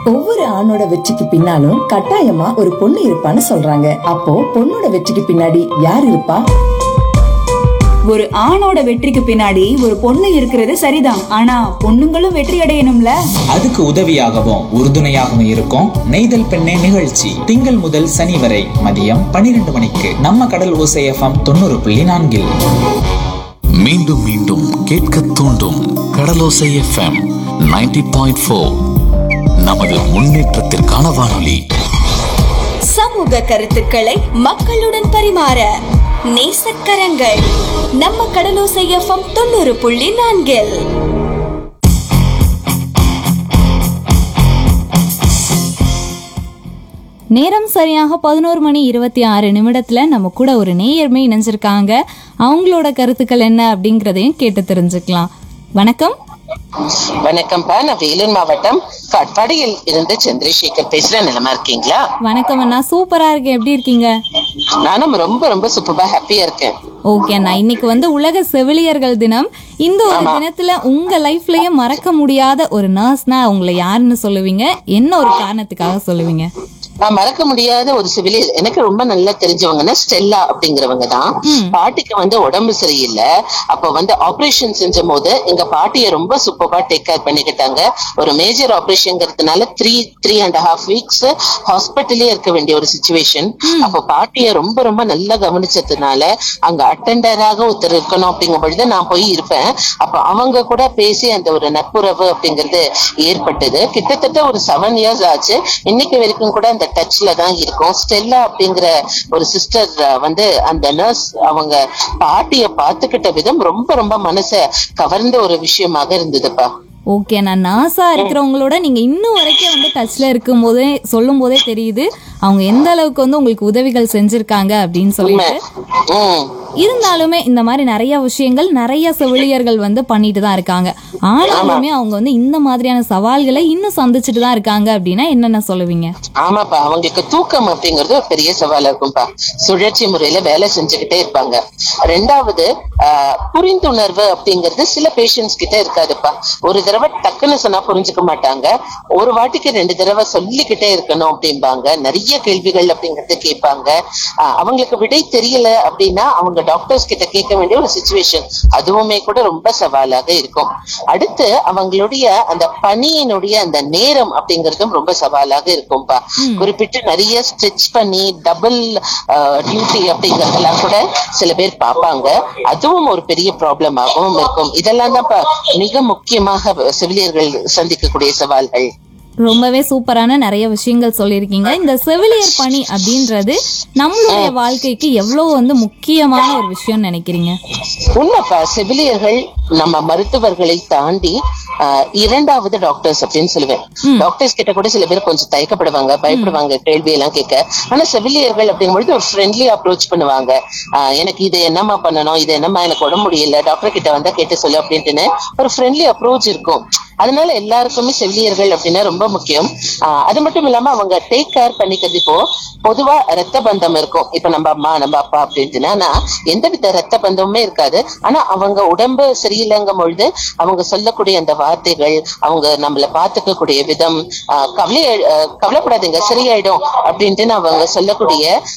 ஒவ்வொரு ஆணோட வெற்றிக்கு பின்னாலும் கட்டாயமா ஒரு பொண்ணு இருப்பான்னு சொல்றாங்க அப்போ பொண்ணோட வெற்றிக்கு பின்னாடி யார் இருப்பா ஒரு ஆணோட வெற்றிக்கு பின்னாடி ஒரு பொண்ணு இருக்கிறது சரிதான் ஆனா பொண்ணுங்களும் வெற்றி அடையணும்ல அதுக்கு உதவியாகவும் உறுதுணையாகவும் இருக்கும் நெய்தல் பெண்ணே நிகழ்ச்சி திங்கள் முதல் சனி வரை மதியம் பன்னிரண்டு மணிக்கு நம்ம கடல் ஓசை எஃப்எம் தொண்ணூறு புள்ளி நான்கில் மீண்டும் மீண்டும் கேட்க தூண்டும் கடலோசை எஃப்எம் 90.4 பாயிண்ட் ஃபோர் நமது முன்னேற்றத்திற்கான வானொலி சமூக கருத்துக்களை மக்களுடன் பரிமாற நேசக்கரங்கள் நம்ம கடலோசை எஃப்எம் தொண்ணூறு புள்ளி நான்கில் நேரம் சரியாக பதினோரு மணி இருபத்தி ஆறு நிமிடத்துல நம்ம கூட ஒரு நேயர்மை இணைஞ்சிருக்காங்க அவங்களோட கருத்துக்கள் என்ன அப்படிங்கறதையும் கேட்டு தெரிஞ்சுக்கலாம் வணக்கம் வணக்கம்ப்பா நான் வேலூர் மாவட்டம் காட்பாடியில் இருந்து சந்திரசேகர் பேசுறேன் நிலமா இருக்கீங்களா வணக்கம் அண்ணா சூப்பரா இருக்கேன் எப்படி இருக்கீங்க நானும் ரொம்ப ரொம்ப சூப்பரா ஹாப்பியா இருக்கேன் ஓகே அண்ணா இன்னைக்கு வந்து உலக செவிலியர்கள் தினம் இந்த ஒரு தினத்துல உங்க லைஃப்லயே மறக்க முடியாத ஒரு நர்ஸ்னா உங்களை யாருன்னு சொல்லுவீங்க என்ன ஒரு காரணத்துக்காக சொல்லுவீங்க நான் மறக்க முடியாத ஒரு சிவிலியர் எனக்கு ரொம்ப நல்லா தெரிஞ்சவங்கன்னா ஸ்டெல்லா அப்படிங்கிறவங்க தான் பாட்டிக்கு வந்து உடம்பு சரியில்லை அப்ப வந்து ஆபரேஷன் செஞ்ச போது எங்க பாட்டியை ரொம்ப சூப்பரா டேக் கேர் பண்ணிக்கிட்டாங்க ஒரு மேஜர் ஆபரேஷன்ங்கிறதுனால three three and half weeks ஹாஸ்பிட்டலே இருக்க வேண்டிய ஒரு சுச்சுவேஷன் அப்ப பாட்டியை ரொம்ப ரொம்ப நல்லா கவனிச்சதுனால அங்க அட்டெண்டராக ஒருத்தர் இருக்கணும் அப்படிங்கும் பொழுது நான் போய் இருப்பேன் அப்ப அவங்க கூட பேசி அந்த ஒரு நட்புறவு அப்படிங்கிறது ஏற்பட்டது கிட்டத்தட்ட ஒரு செவன் இயர்ஸ் ஆச்சு இன்னைக்கு வரைக்கும் கூட அந்த டச்ல தான் இருக்கும் ஸ்டெல்லா அப்படிங்கிற ஒரு சிஸ்டர் வந்து அந்த நர்ஸ் அவங்க பாட்டிய பாத்துக்கிட்ட விதம் ரொம்ப ரொம்ப மனச கவர்ந்த ஒரு விஷயமாக இருந்ததுப்பா ஓகே நான் நாசா இருக்கிறவங்களோட நீங்க இன்னும் வரைக்கும் வந்து டச்ல இருக்கும் போதே சொல்லும் போதே தெரியுது அவங்க எந்த அளவுக்கு வந்து உங்களுக்கு உதவிகள் செஞ்சிருக்காங்க அப்படின்னு சொல்லிட்டு உம் இருந்தாலுமே இந்த மாதிரி நிறைய விஷயங்கள் நிறைய செவிலியர்கள் வந்து பண்ணிட்டு தான் இருக்காங்க ஆனாலுமே அவங்க வந்து இந்த மாதிரியான சவால்களை இன்னும் சந்திச்சுட்டு தான் இருக்காங்க அப்படின்னா என்னென்ன சொல்லுவீங்க ஆமாப்பா அவங்களுக்கு தூக்கம் அப்படிங்கிறது ஒரு பெரிய சவாலா இருக்கும்பா சுழற்சி முறையில வேலை செஞ்சுக்கிட்டே இருப்பாங்க ரெண்டாவது ஆஹ், புரிந்துணர்வு அப்படிங்கிறது சில பேஷண்ட்ஸ் கிட்ட இருக்காதுப்பா ஒரு தடவை டக்குன்னு சொன்னா புரிஞ்சுக்க மாட்டாங்க ஒரு வாட்டிக்கு ரெண்டு தடவை சொல்லிக்கிட்டே இருக்கணும் அப்படிம்பாங்க நிறைய கேள்விகள் அப்படிங்கறது கேட்பாங்க ஆஹ், அவங்களுக்கு விடை தெரியல அப்படின்னா அவங்க டாக்டர்ஸ் கிட்ட கேட்க வேண்டிய ஒரு சுச்சுவேஷன் அதுவுமே கூட ரொம்ப சவாலாக இருக்கும் அடுத்து அவங்களுடைய அந்த பணியினுடைய அந்த நேரம் அப்படிங்கறதும் ரொம்ப சவாலாக இருக்கும்பா குறிப்பிட்டு நிறைய ஸ்ட்ரெச் பண்ணி டபுள் டியூட்டி அப்படிங்கறதெல்லாம் கூட சில பேர் பார்ப்பாங்க அதுவும் ஒரு பெரிய ப்ராப்ளமாகவும் இருக்கும் இதெல்லாம் தான் மிக முக்கியமாக செவிலியர்கள் சந்திக்கக்கூடிய சவால்கள் ரொம்பவே சூப்பரான நிறைய விஷயங்கள் சொல்லியிருக்கீங்க இந்த செவிலியர் பணி அப்படின்றது நம்மளுடைய வாழ்க்கைக்கு எவ்வளவு வந்து முக்கியமான ஒரு விஷயம் நினைக்கிறீங்க உண்மைப்பா செவிலியர்கள் நம்ம மருத்துவர்களை தாண்டி ஆஹ், இரண்டாவது டாக்டர்ஸ் அப்படின்னு சொல்லுவேன் டாக்டர்ஸ் கிட்ட கூட சில பேர் கொஞ்சம் தயக்கப்படுவாங்க பயப்படுவாங்க கேள்வி எல்லாம் கேட்க ஆனா செவிலியர்கள் அப்படிங்கும்பொழுது ஒரு ஃப்ரெண்ட்லி அப்ரோச் பண்ணுவாங்க ஆஹ், எனக்கு இது என்னம்மா பண்ணணும் இது என்னம்மா எனக்கு உடம்பு முடியல டாக்டர் கிட்ட வந்தா கேட்டு சொல்லு அப்படின்ட்டுன்னு ஒரு ஃப்ரெண்ட்லி அப்ரோச் இருக்கும் அதனால எல்லாருக்குமே செவிலியர்கள் அப்படின்னா ரொம்ப முக்கியம் ஆஹ் அது மட்டும் இல்லாம அவங்க டேக் கேர் பண்ணிக்கிறது இப்போ பொதுவா ரத்த பந்தம் இருக்கும் இப்ப நம்ம அம்மா நம்ம அப்பா அப்படின்ட்டுனா ஆனா எந்தவித ரத்த பந்தமுமே இருக்காது ஆனா அவங்க உடம்பு சரியில்லைங்கும் பொழுது அவங்க சொல்லக்கூடிய அந்த வார்த்தைகள் அவங்க நம்மள பாத்துக்கக்கூடிய விதம் ஆஹ் கவலை ஆஹ் கவலைப்படாதீங்க சரியாயிடும் அப்படின்ட்டு அவங்க சொல்லக்கூடிய